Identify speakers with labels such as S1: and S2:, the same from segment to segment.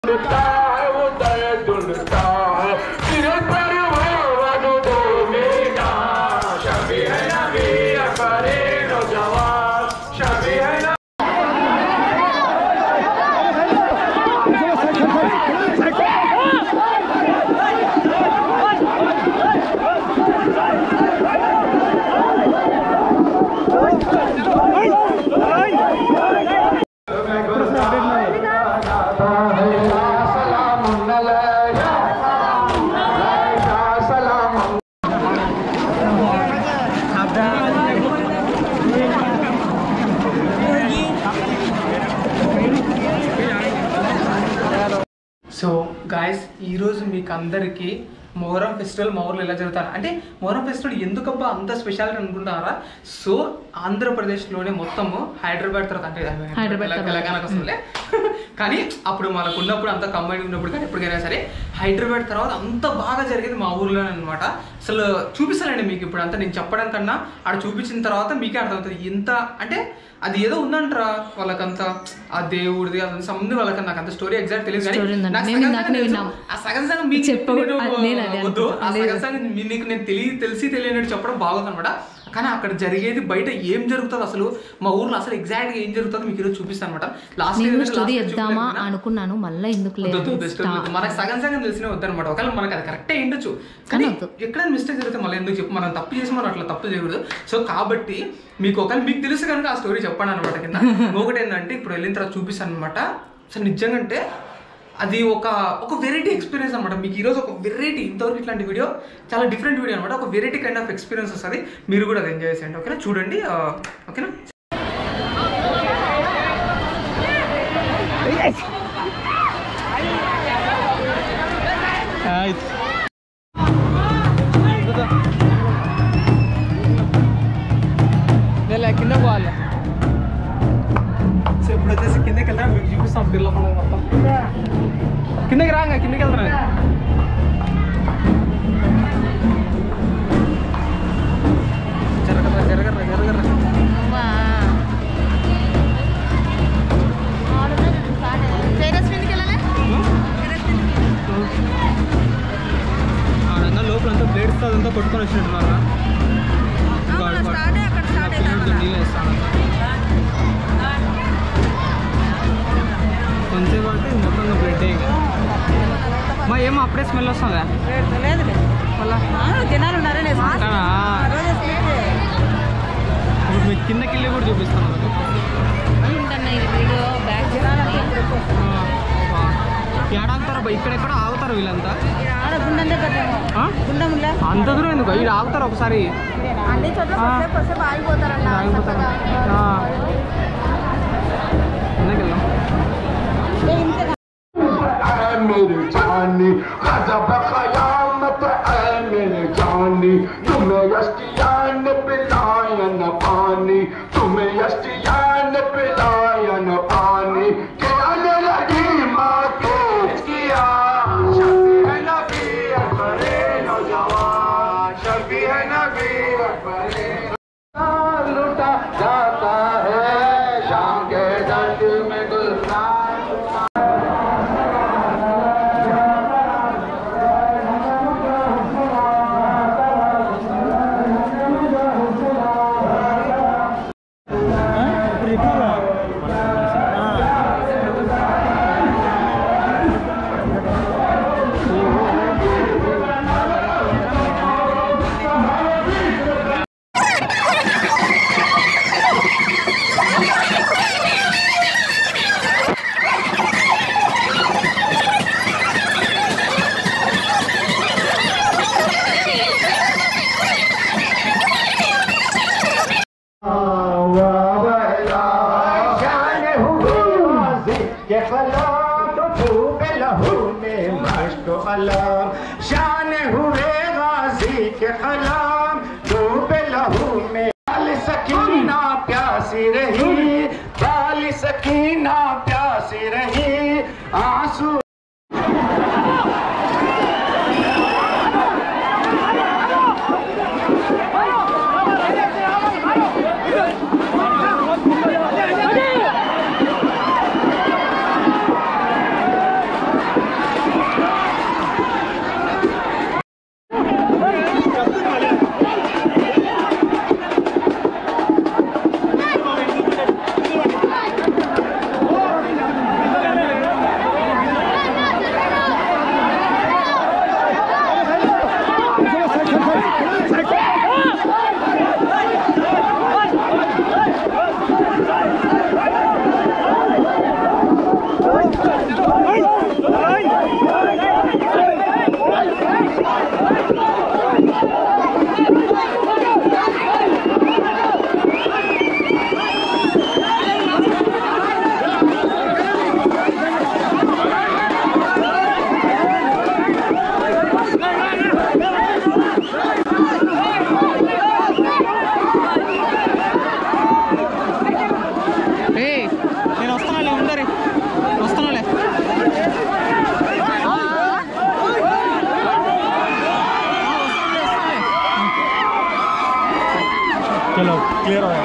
S1: ढूंढता है वो दर्द ढूंढता है सिरे पर वो डूबेगा शबी है नबी अकबरे नौजवान शबी है नबी सलाम अलैका सलाम
S2: సో గాయస్ ఈరోజు మీకు అందరికీ మొహరం ఫెస్టివల్ మా ఊర్లో ఎలా జరుగుతారు అంటే మొహరం ఫెస్టివల్ ఎందుకబ్బా అంత స్పెషాలిటీ అనుకుంటారా సో ఆంధ్రప్రదేశ్లోనే మొత్తము హైదరాబాద్ తర్వాత అంటే
S3: హైదరాబాద్
S2: తెల-
S3: తర్వాత.
S2: తెలంగాణకు వస్తుందిలే కానీ అప్పుడు మనకు ఉన్నప్పుడు అంత కంబైన్ ఉన్నప్పుడు కానీ ఎప్పటికైనా సరే హైదరాబాద్ తర్వాత అంత బాగా జరిగేది మా ఊర్లోనే అనమాట అసలు చూపిస్తానండి మీకు ఇప్పుడు అంతా నేను చెప్పడం కన్నా ఆడ చూపించిన తర్వాత మీకే అర్థమవుతుంది ఎంత అంటే అది ఏదో ఉందంటారా వాళ్ళకంతా ఆ దేవుడిది అది సంబంధం వాళ్ళకి నాకు అంత స్టోరీ ఎగ్జాక్ట్ తెలియదు కానీ
S3: Story ఉందంట.
S2: నాకు
S3: మేము
S2: సగం
S3: ఇందాకనే
S2: సగం తెలుసు.
S3: విన్నాం.
S2: ఆ సగం సగం మీకు
S3: చెప్పు-
S2: నేను
S3: అది నేను అదే
S2: వద్దు ఆ
S3: అనుకుంటున్నా.
S2: సగం
S3: లేదు.
S2: సగం మీ- నీకు నేను తెలియ తెలిసి తెలియనట్టు చెప్పడం బాగోదు అనమాట కానీ అక్కడ జరిగేది బయట ఏం జరుగుతుంది అసలు మా ఊర్లో అసలు ఎగ్జాక్ట్ గా ఏం జరుగుతుందో మీకు ఈరోజు చూపిస్తాను అనమాట లాస్ట్
S3: నేను స్టోరీ చెప్దామా అనుకున్నాను మళ్ళీ ఎందుకు లేదు
S2: మనకు సగం సగం తెలిసిన వద్దనమాట ఒకవేళ మనకు అది కరెక్టే ఉండొచ్చు
S3: కానీ
S2: కానీ
S3: వద్దు.
S2: ఎక్కడ మిస్టేక్ జరిగితే మళ్ళీ ఎందుకు చెప్పు మనం తప్పు చేసి మనం అట్లా తప్పు చేయకూడదు సో కాబట్టి మీకు ఒకవేళ మీకు తెలుసు కనుక ఆ స్టోరీ చెప్పండి అనమాట కింద ఇంకొకటి ఏంటంటే ఇప్పుడు వెళ్ళిన తర్వాత చూపిస్తాను అనమాట అసలు నిజంగా అంటే అది ఒక ఒక వెరైటీ ఎక్స్పీరియన్స్ అనమాట మీకు ఈరోజు ఒక వెరైటీ ఇంతవరకు ఇట్లాంటి వీడియో చాలా డిఫరెంట్ వీడియో అనమాట ఒక వెరైటీ కైండ్ ఆఫ్ ఎక్స్పీరియన్స్ వస్తుంది మీరు కూడా అది ఎంజాయ్ చేయండి ఓకేనా చూడండి ఆ, ఓకేనా కింద పోవాలి సో ఇప్పుడు వచ్చేసి కిందకి వెళ్తాం మీకు చూపిస్తాం పిల్ల పండుగ మొత్తం కిందకి రాగా కిందకి వెళ్తాను జరగరా జరగరా జరగరా ఆడంగా లోపల అంతా బ్లేడ్స్ అదంతా కొట్టుకొని వచ్చినట్టున్నారా కొంచెం అంటే మొత్తంగా బ్లడ్ ఇంకా మా ఏమో అప్పుడే స్మెల్ వస్తుందా మళ్ళా
S3: జనాలు ఉన్నారనే
S2: కానా? ఇప్పుడు మీకు కిందకి వెళ్ళి కూడా చూపిస్తాను
S3: వీడియో బ్యాక్
S2: ఏడాగుతారా బా ఇక్కడెక్కడ ఆగుతారు వీళ్ళంతా
S3: ఆడ గుండం దగ్గర
S2: ఆ?
S3: గుండంలో
S2: అంత దూరం ఎందుకు ఇక్కడ ఆగుతారు ఒకసారి
S3: అన్ని చోట్ల
S2: ఆ.
S3: కొద్దిసేపు కొద్దిసేపు ఆగిపోతారన్న
S2: ఆగిపోతారు
S3: చక్కగా.
S2: ఆ. కిందకి వెళ్దాం
S3: ఏ ఇంతే
S1: ऐ मेरी जानी गजब कयामत ऐ मेरी जानी तुम्हें यष्टियान पिलायन पानी तुम्हें यष्टियान पिलायन पानी के आने लगी माँ के किया शबी है नबी अकबरे नौजवान शबी है नबी अकबरे लुटा जाता है शाम के दर्द में गुलजार शान हुए गाजी के कलाम डूबे लहू में बाल सकीना प्यासी रही बाल सकीना प्यासी रही आंसू
S4: क्लियर हो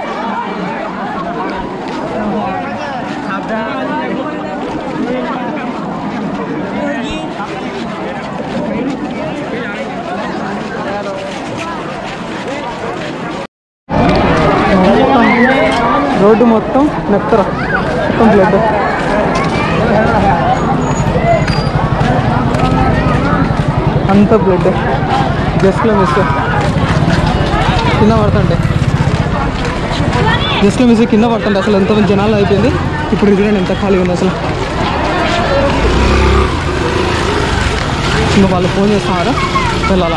S2: రోడ్డు మొత్తం నెత్తర మొత్తం బ్లడ్ అంత బ్లడ్ జస్ట్లో మిస్ కింద పడుతుంటే జస్ట్లో మిస్ కింద పడుతుంటే అసలు ఎంతమంది జనాలు అయిపోయింది ఇప్పుడు ఇది ఎంత ఖాళీ ఉంది అసలు ఇంకా వాళ్ళు ఫోన్ చేస్తున్నారు వెళ్ళాలా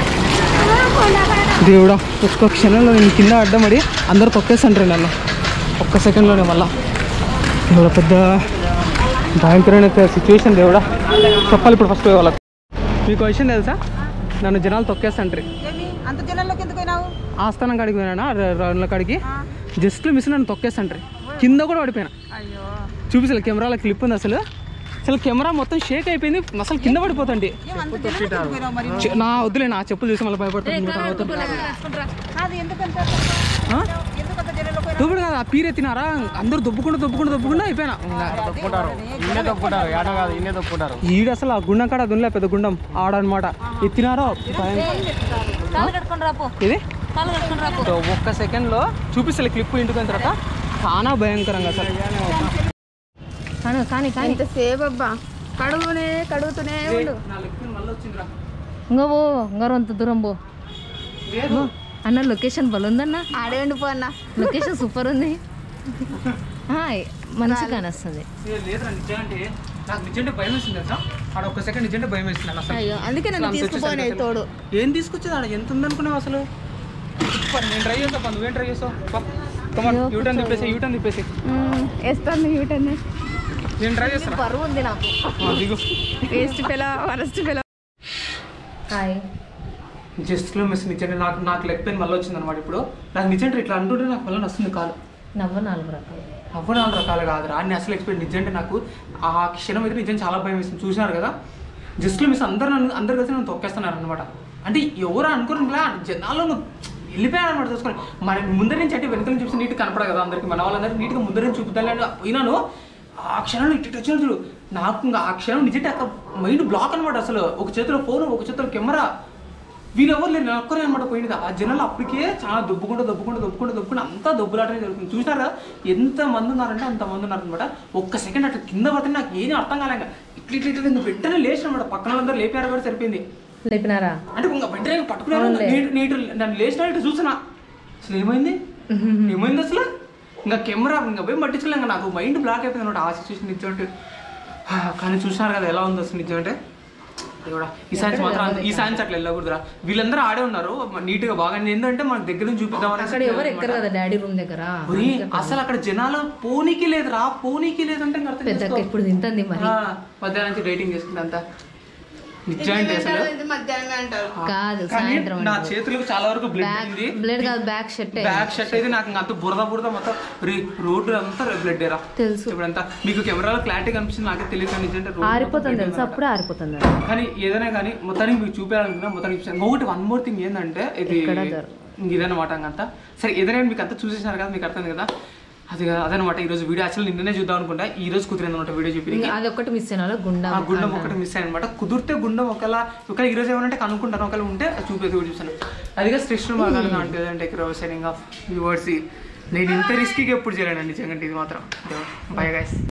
S2: దేవుడా ఒక్క క్షణంలో నేను కింద అడ్డమడి అందరు తొక్కేస్తుంటారు నన్ను ఒక్క సెకండ్లోనే మళ్ళా దేవుడా పెద్ద భయంకరమైన సిచ్యువేషన్ దేవుడా చెప్పాలి ఇప్పుడు ఫస్ట్ వాళ్ళకి మీకు విషయం తెలుసా నన్ను జనాలు తొక్కేస్తుంటారు
S3: ఏమి అంత జనాల్లోకి ఎందుకు పోయినావు
S2: ఆస్థానం కాడికి పోయినా రౌండ్ల కాడికి జస్ట్ మిస్ నన్ను తొక్కేస్తుంటారు కింద కూడా పడిపోయినా
S3: అయ్యో
S2: చూపిసలు కెమెరాలో క్లిప్ ఉంది అసలు అసలు కెమెరా మొత్తం షేక్ అయిపోయింది అసలు కింద పడిపోతుంది
S3: ఏం అంత జనాల్లోకి ఎందుకు పోయినావు మరి
S2: చె- నా వద్దులే నా చెప్పులు చూసి మళ్ళీ భయపడుతుంది
S3: కాదు ఎందుకంత
S2: ఆ?
S3: ఎందుకు అంత జనాల్లో పోయినావు
S2: దుబ్బుడు కాదు ఆ పీర్ ఎత్తినారా అందరూ దుబ్బుకుంటూ దుబ్బుకుంటూ దుబ్బుకుంటూ అయిపోయినా
S4: ఇన్నే తప్పుకుంటారు ఏడ కాదు ఇన్నే తప్పుకుంటారు
S2: ఈడు అసలు ఆ గుండం కాడ దున్నలే పెద్ద గుండం ఆడనమాట ఎత్తినారో భయం
S3: కాలు కట్టుకొని రాపో
S2: ఇది
S3: కాలు కట్టుకొని రాపో
S2: సో ఒక్క సెకండ్లో చూపిస్తే క్లిప్ ఇంటికి పోయిన తర్వాత చాలా భయంకరంగా అసలు
S3: కానీ కానీ కానీ ఎంతసేపు అబ్బా కడుగునే కడుగుతూనే ఉండు
S5: ఇంకా పో ఇంకా అంత దూరం పో అన్న లొకేషన్ బలుందన్న
S3: ఆడే ఉండిపో అన్న
S5: లొకేషన్ సూపర్ ఉంది ఆ, మంచి కానొస్తుంది
S2: లేదురా నిజంటే నాకు నిజంటే భయం వేసింది తెలుసా ఆడ ఒక్క సెకండ్ నిజంటే భయం వేసింది నాకు అసలు
S3: అయ్యో అందుకే నన్ను
S2: అసలు అంత
S3: తీసుకుపోయినాయి
S2: వచ్చేసరికి
S3: తోడు
S2: ఏం తీసుకొచ్చేది ఆడ ఎంత ఉందనుకున్నావు అసలు సూపర్, నేను ట్రై చేస్తా నువ్వేం ట్రై చేస్తావు కమాన్ యూటర్న్ తిప్పేసి యూటర్న్ తిప్పేసి
S3: వేస్తాను యూటర్న్
S2: నేను ట్రై చేస్తాను
S3: బరువు ఉంది నాకు
S2: దిగు
S3: వేస్ట్ పిల్ల వరస్ట్ పిల్ల
S5: హాయ్
S2: జస్ట్లో మిస్ నిజంగా నాకు నాకు లెగ్ పెయిన్ మళ్ళీ వచ్చింది అనమాట ఇప్పుడు నాకు నిజంగా ఇట్లా అంటుంటే నాకు మళ్ళీ వస్తుంది కాలు
S5: నవ్వ నాలుగు రకాలు
S2: అవ్వ నాలుగు రకాలు కాదురా అన్ని అసలు ఎక్స్పెక్ట్ నిజంగా నాకు ఆ క్షణం అయితే నిజంగా చాలా భయం వేస్తుంది చూసినారు కదా జస్ట్లో మిస్ అందరు నన్ను అందరు కలిసి నన్ను తొక్కేస్తున్నారు అనమాట అంటే ఎవరు అనుకోని ఇలా జనాల్లో నువ్వు వెళ్ళిపోయాను అనమాట చూసుకొని మన ముందర నుంచి అంటే వెనక నుంచి చూసి నీట్గా కనపడదు కదా అందరికి మన వాళ్ళందరూ నీట్గా ముందర నుంచి చూపుతాను అంటే పోయినాను ఆ క్షణంలో ఇటు ఇటు వచ్చిన చూడు నాకు ఇంకా ఆ క్షణం నిజంగా అక్కడ మైండ్ బ్లాక్ అనమాట అసలు ఒక చేతిలో ఫోన్ ఒక చేతిలో కెమెరా వీళ్ళెవరు లేరు నేను ఒక్కరే అనమాట పోయింది ఆ జనాలు అప్పటికే చాలా దొబ్బుకుంటూ దొబ్బుకుంటూ దొబ్బుకుంటూ దొబ్బుకుంటూ అంతా దొబ్బులాటనే జరుగుతుంది చూసారు కదా ఎంత మంది ఉన్నారంటే అంత మంది ఉన్నారనమాట ఒక్క సెకండ్ అట్లా కింద పడితే నాకు ఏం అర్థం కాలేక ఇట్లా ఇట్లా ఇట్లా నేను వెంటనే లేచిన అనమాట పక్కన వాళ్ళందరూ లేపారు కూడా సరిపోయింది
S5: లేపినారా
S2: అంటే ఇంకా వెంటనే పట్టుకున్నాను
S5: అవునులే.
S2: నీటు నీటు నన్ను లేచిన ఇటు చూసిన అసలు ఏమైంది ఏమైంది అసలు ఇంకా కెమెరా ఇంకా పోయి పట్టించలే ఇంకా నాకు మైండ్ బ్లాక్ అయిపోయింది అనమాట ఆ సిచ్యువేషన్ నిజం అంటే హా, కానీ చూసినారు కదా ఎలా ఉంది అసలు నిజం అంటే దేవుడా, ఈ సైన్స్ మాత్రం అంత- ఈ సైన్స్ అట్లా వెళ్ళకూడదురా వీళ్ళందరూ ఆడే ఉన్నారు నీట్ గా బాగా ఏంటంటే మన దగ్గర నుంచి చూపిద్దామని
S5: అక్కడ ఎవరు ఎక్కరు కదా డాడీ రూమ్ దగ్గర
S2: ఒరేయ్, అసలు అక్కడ జనాలు పోనీకి లేదురా పోనీకి లేదంటే ఇంకా అర్థం
S5: పెద్దక్క
S2: చేసుకో.
S5: ఇప్పుడు తింటుంది మరి
S2: ఆ, మధ్యాహ్నం నుంచి డైటింగ్ చేసుకుంటే అంతా నిజం అంటే అసలు
S3: మధ్యాహ్నం అంటారు
S5: కాదు
S2: కానీ
S5: సాయంత్రం
S2: నా చేతులకు చాలా వరకు బ్లడ్
S5: బ్యాక్
S2: ఉంది
S5: బ్లడ్ కాదు బ్యాక్ షర్ట్
S2: బ్యాక్ షర్ట్ అయితే నాకు ఇంకా అంత బురద బురద మొత్తం రీ- రోడ్డు అంతా బ్లడ్ ఏరా
S5: తెలుసు
S2: ఇప్పుడంతా మీకు కెమెరాలో క్లారిటీ కనిపిస్తుంది నాకే తెలియదు కానీ నిజంగా రోడ్డు మొత్తం
S5: ఆరిపోతుంది
S2: blood
S5: తెలుసు
S2: ఉందన్నమాట.
S5: అప్పుడే ఆరిపోతుంది
S2: కానీ ఏదైనా కానీ మొత్తానికి మీకు చూపించాలనుకున్నా మొత్తానికి చూపించాను ఇంకొకటి వన్ మోర్ థింగ్ ఏంటంటే ఇది
S5: ఎక్కడ జరగదు.
S2: ఇంక ఇదన్నమాట అంతా సరే ఏదైనా మీకు అంతా చూసేసినారు కదా మీకు అర్థం కదా అది కాదు, అదనమాట ఈ రోజు వీడియో యాక్చువల్ నిన్ననే చూద్దాం అనుకుంటా ఈ రోజు కుదిరింది అనమాట వీడియో చూపి
S5: అది ఒక్కటి మిస్ అయినా గుండా
S2: ఆ గుండం ఒకటి మిస్ అయ్యనమాట కుదిరితే గుండం ఒకలా ఒకవేళ ఈ రోజు ఏమంటే కనుక్కుంటాను ఒకవేళ ఉంటే అది చూపేది కూడా చూసాను అదిగా శ్రేష్ఠ భాగాలుగా అంటే అంటే సైనింగ్ ఆఫ్ వ్యూవర్స్ నేను ఇంత రిస్కీగా ఎప్పుడు చేయలేనండి నిజంగా ఇది మాత్రం బై గైస్